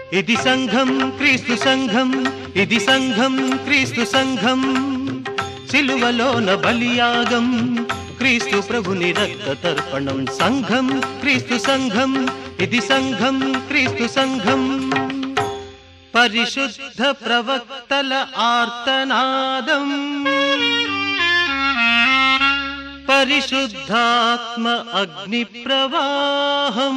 ఇది సంఘం క్రీస్తు సంఘం ఇది సంఘం క్రీస్తు సంఘం సిలువలోన బలియాగం క్రీస్తు ప్రభుని రక్త తర్పణం సంఘం క్రీస్తు సంఘం ఇది సంఘం క్రీస్తు సంఘం పరిశుద్ధ ప్రవక్తల ఆర్తనాదం పరిశుద్ధాత్మ అగ్ని ప్రవాహం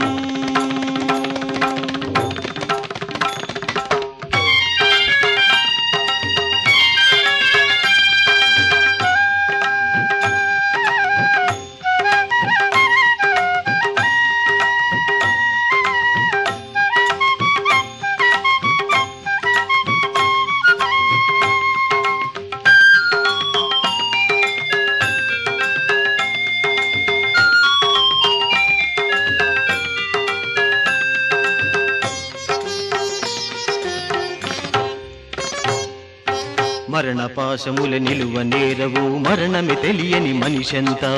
మరణ పాశముల నిలువ నేరవు మరణమి తెలియని మనిషంతా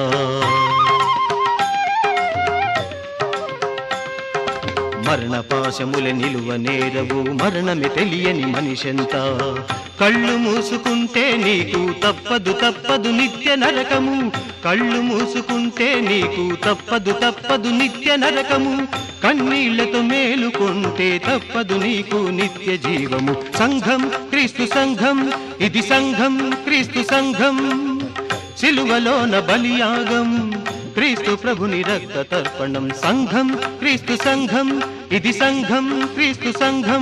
మరణ పాశముల నిలువ నేరవు మరణమి తెలియని మనిషంతా కళ్ళు మూసుకుంటే నీకు తప్పదు తప్పదు నిత్య నరకము కళ్ళు మూసుకుంటే నీకు తప్పదు తప్పదు నిత్య నరకము కన్నీళ్లతో మేలుకుంటే తప్పదు నీకు నిత్య జీవము సంఘం క్రీస్తు సంఘం ఇది సంఘం క్రీస్తు సంఘం సిలువలోన బలియాగం క్రీస్తు ప్రభుని రక్త తర్పణం సంఘం క్రీస్తు సంఘం ఇది సంఘం క్రీస్తు సంఘం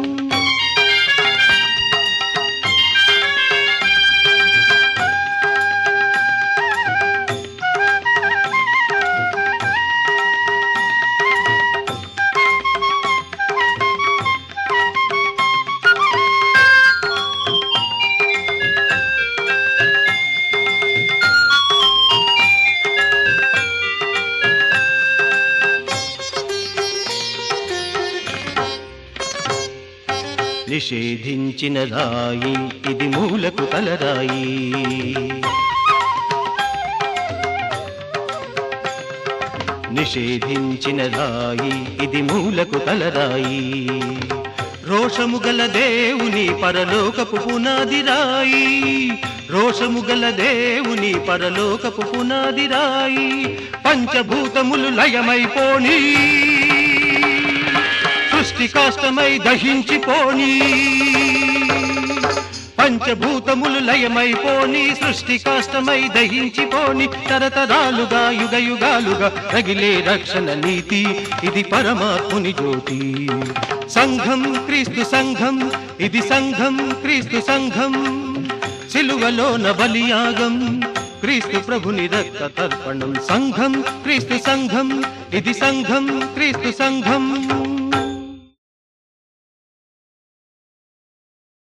నిషేధించిన రాయి ఇది మూలకు కలరాయి నిషేధించిన రాయి ఇది మూలకు కలరాయి రోషము గల దేవుని పరలోకపు పునాది రాయి రోషము గల దేవుని పరలోకపు పునాది రాయి పంచభూతములు లయమైపోని సృష్టి కాష్టమై దహించిపోని పంచభూతములు లయమైపోని సృష్టి కాష్టమై దహించిపోని తరతరాలుగా యుగ యుగాలుగా రగిలే రక్షణ నీతి ఇది పరమాత్ముని జ్యోతి సంఘం క్రీస్తు సంఘం ఇది సంఘం క్రీస్తు సంఘం సిలువలోన బలియాగం క్రీస్తు ప్రభుని రక్త తర్పణం సంఘం క్రీస్తు సంఘం ఇది సంఘం క్రీస్తు సంఘం